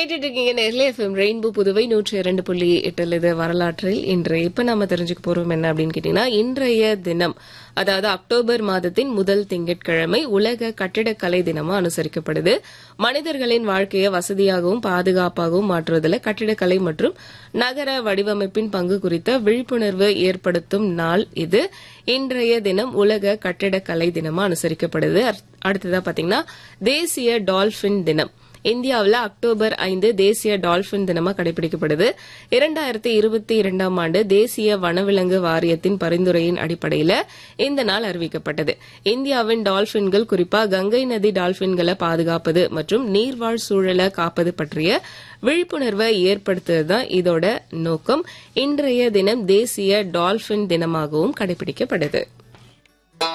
கேட்டுட்டு இருக்கீங்க நேர்ல எஃப்எம் ரெயின்போ புதுவை நூற்றி இரண்டு புள்ளி எட்டில் இது வரலாற்றில் இன்று இப்ப நாம தெரிஞ்சுக்க போறோம் என்ன அப்படின்னு கேட்டீங்கன்னா இன்றைய தினம் அதாவது அக்டோபர் மாதத்தின் முதல் திங்கட்கிழமை உலக கட்டிடக்கலை தினமா அனுசரிக்கப்படுது மனிதர்களின் வாழ்க்கையை வசதியாகவும் பாதுகாப்பாகவும் மாற்றுவதில் கட்டிடக்கலை மற்றும் நகர வடிவமைப்பின் பங்கு குறித்த விழிப்புணர்வு ஏற்படுத்தும் நாள் இது இன்றைய தினம் உலக கட்டிடக்கலை தினமா அனுசரிக்கப்படுது அடுத்ததா பாத்தீங்கன்னா தேசிய டால்பின் தினம் இந்தியாவில் அக்டோபர் ஐந்து தேசிய டால்பின் தினமா கடைபிடிக்கப்படுது இரண்டாயிரத்தி இருபத்தி இரண்டாம் ஆண்டு தேசிய வனவிலங்கு வாரியத்தின் பரிந்துரையின் அடிப்படையில் இந்த நாள் அறிவிக்கப்பட்டது இந்தியாவின் டால்பின்கள் குறிப்பா கங்கை நதி டால்பின்களை பாதுகாப்பது மற்றும் நீர்வாழ் சூழலை காப்பது பற்றிய விழிப்புணர்வை ஏற்படுத்துவது தான் இதோட நோக்கம் இன்றைய தினம் தேசிய டால்பின் தினமாகவும் கடைபிடிக்கப்படுது